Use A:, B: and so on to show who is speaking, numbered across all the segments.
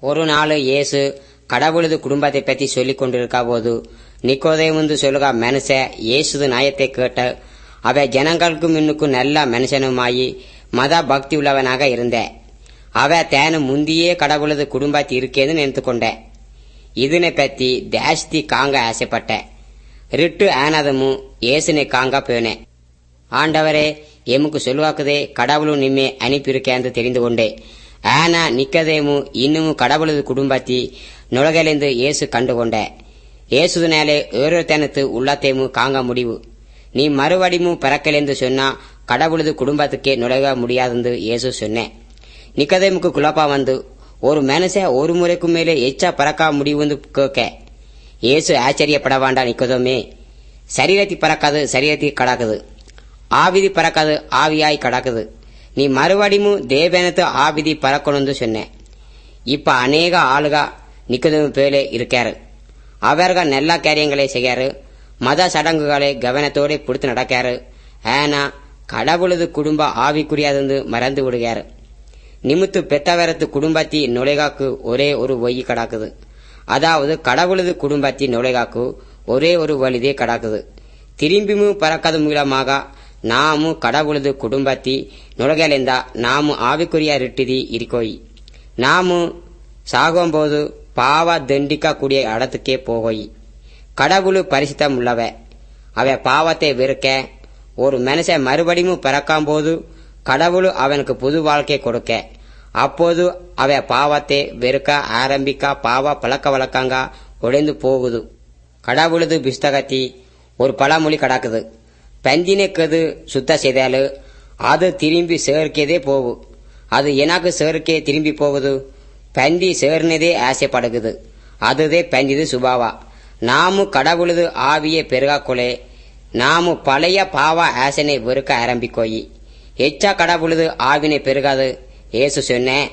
A: ஒரு நாள் இயேசு கடவுளது குடும்பத்தை பற்றி சொல்லிக் கொண்டிருக்க போது நிக்கோதேமுந்து சொல்லுக மனுஷ இயேசுது நாயத்தை கேட்ட அவ ஜனங்களுக்கு முன்னுக்கு நல்ல மனுஷனுமாயி மத பக்தி உள்ளவனாக இருந்த அவ தேனு முந்தியே கடவுளது குடும்பத்தி இருக்கேன்னு நினைத்து கொண்டேன் இதனை பற்றி ஜாஸ்தி காங்க ஆசைப்பட்டேன் ரிட்டு ஆனதமு ஏசுனை காங்க போனேன் ஆண்டவரே எமக்கு சொல்வாக்குதே கடவுளும் நிம்மே அனுப்பியிருக்கேன் தெரிந்து கொண்டே ஆனா நிக்கதேமு இன்னும் கடவுளது குடும்பத்தி நுழகಲೆಂದು ஏசு கண்டுகொண்ட ஏசுதுனாலே ஏறத்தனத்து உள்ளத்தேமு காங்க முடிவு நீ மறுபடியும் பிறக்கலென்று சொன்னா கடவுளது குடும்பத்துக்கே நுழைய முடியாதுன்னு இயேசு சொன்னேன் நிக்கதேமுக்கு குழப்பம் வந்து ஒரு மனுஷன் ஒரு முறைக்கு மேலே எச்சா பறக்க முடியும்னு கேட்க இயேசு ஆச்சரியப்பட வேண்டாம் நிக்கதோமே சரீரத்தி பறக்காது சரீரத்தி கடக்குது ஆவிதி பறக்காது ஆவியாய் கடக்குது நீ மறுபடியும் தேவனத்து ஆவிதி பறக்கணும்னு சொன்னேன் இப்ப அநேக ஆளுக நிக்கதும் பேலே இருக்காரு அவர்கள் நல்ல காரியங்களை செய்யாரு மத சடங்குகளை கவனத்தோட பிடித்து நடக்காரு ஆனா கடவுளது குடும்ப ஆவிக்குரியாதது மறந்து விடுகாரு நிமித்து பெத்தவரத்து குடும்பத்தி நுழைகாக்கு ஒரே ஒரு ஒய் கிடக்குது அதாவது கடவுளது குடும்பத்தி நுழைகாக்கு ஒரே ஒரு வழிதே கிடக்குது திரும்பியும் பறக்கது மூலமாக நாமு கடவுளது குடும்பத்தி நுழைகಲೆಂದ நாமு ஆவிக்குரிய ரிட்டிதி இருக்கோய் நாமு சாகும்போது பாவ தண்டிக்க கூடிய இடத்துக்கே போகோய் கடவுள் பரிசுத்தம் உள்ளவ அவ பாவத்தை வெறுக்க ஒரு மனுஷன் மறுபடியும் பிறக்கும் போது கடவுள் அவனுக்கு புது வாழ்க்கை கொடுக்க அப்போது அவ பாவத்தை வெறுக்க ஆரம்பிக்க பாவ பழக்க வழக்கங்க உடைந்து போகுது கடவுளது புஸ்தகத்தி ஒரு பழமொழி கிடக்குது பந்தினுக்கு சுத்த செய்தாலு அது திரும்பி சேர்க்கதே போகு அது எனக்கு சேர்க்கே திரும்பி போகுது பந்தி சேர்னதே ஆசைப்படுகுது அதுதே பந்திது சுபாவா நாமு கடவுளது ஆவியை பெருகாக்கொலே நாமு பழைய பாவ ஆசனை வெறுக்க ஆரம்பிக்கோயி எச்சா கடவுளது ஆவினை பெருகாது ஏசு சொன்னேன்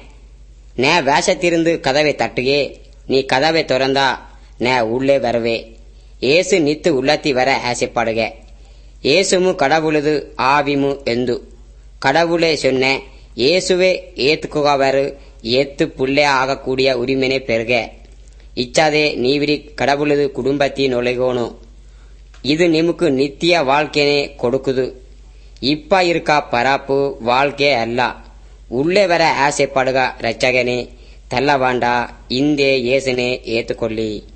A: நே வேஷத்திருந்து கதவை தட்டுயே நீ கதவை திறந்தா நே உள்ளே வரவே ஏசு நித்து உள்ளத்தி வர ஆசைப்படுக ஏசுமு கடவுளது ஆவிமு ಎಂದು கடவுளே சொன்ன இயேசுவே ஏத்துக்குகவர் ஏத்து புள்ளே ஆகக்கூடிய உரிமைனை பெருக இச்சாதே நீவிரி கடவுளது குடும்பத்தி நுழைகோணும் இது நிமுக்கு நித்திய வாழ்க்கைனே கொடுக்குது இப்ப இருக்கா பராப்பு வாழ்க்கை அல்ல உள்ளே வர ஆசைப்படுக ரச்சகனே தள்ளவாண்டா இந்தே ஏசுனே ஏத்துக்கொள்ளி